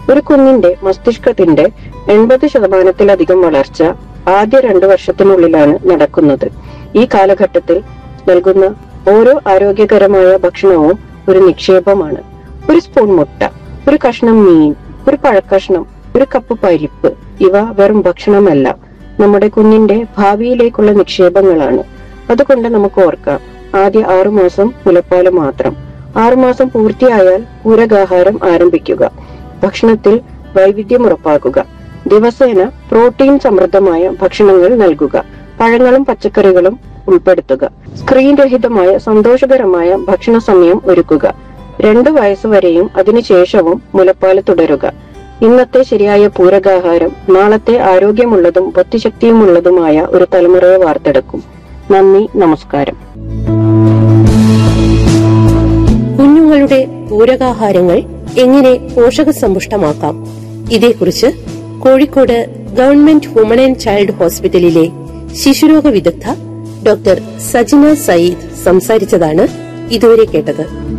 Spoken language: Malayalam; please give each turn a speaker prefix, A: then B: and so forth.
A: ഒരു കുഞ്ഞിന്റെ മസ്തിഷ്കത്തിന്റെ എൺപത് ശതമാനത്തിലധികം വളർച്ച ആദ്യ രണ്ടു വർഷത്തിനുള്ളിലാണ് നടക്കുന്നത് ഈ കാലഘട്ടത്തിൽ നൽകുന്ന ഓരോ ആരോഗ്യകരമായ ഭക്ഷണവും ഒരു നിക്ഷേപമാണ് ഒരു സ്പൂൺ മുട്ട ഒരു കഷ്ണം മീൻ ഒരു പഴക്കഷ്ണം ഒരു കപ്പ് പരിപ്പ് ഇവ വെറും ഭക്ഷണമല്ല നമ്മുടെ കുഞ്ഞിന്റെ ഭാവിയിലേക്കുള്ള നിക്ഷേപങ്ങളാണ് അതുകൊണ്ട് നമുക്ക് ഓർക്കാം ആദ്യ ആറുമാസം മുലപ്പാല് മാത്രം ആറുമാസം പൂർത്തിയായാൽ പൂരകാഹാരം ആരംഭിക്കുക ഭക്ഷണത്തിൽ വൈവിധ്യം ഉറപ്പാക്കുക ദിവസേന പ്രോട്ടീൻ സമൃദ്ധമായ ഭക്ഷണങ്ങൾ നൽകുക പഴങ്ങളും പച്ചക്കറികളും ഉൾപ്പെടുത്തുക സ്ക്രീൻ രഹിതമായ സന്തോഷകരമായ ഭക്ഷണ സമയം ഒരുക്കുക രണ്ടു വയസ്സുവരെയും അതിനുശേഷവും മുലപ്പാല് തുടരുക ഇന്നത്തെ ശരിയായ പൂരകാഹാരം നാളത്തെ ആരോഗ്യമുള്ളതും ബുദ്ധിശക്തിയുമുള്ളതുമായ ഒരു തലമുറയെ വാർത്തെടുക്കും നന്ദി നമസ്കാരം
B: കുഞ്ഞുങ്ങളുടെ പൂരകാഹാരങ്ങൾ എങ്ങനെ പോഷകസമ്പുഷ്ടമാക്കാം ഇതേക്കുറിച്ച് Kozhikode government woman and child ഹോസ്പിറ്റലിലെ ശിശുരോഗ വിദഗ്ധ ഡോക്ടർ സജിന സയ്യിദ് സംസാരിച്ചതാണ് ഇതുവരെ കേട്ടത്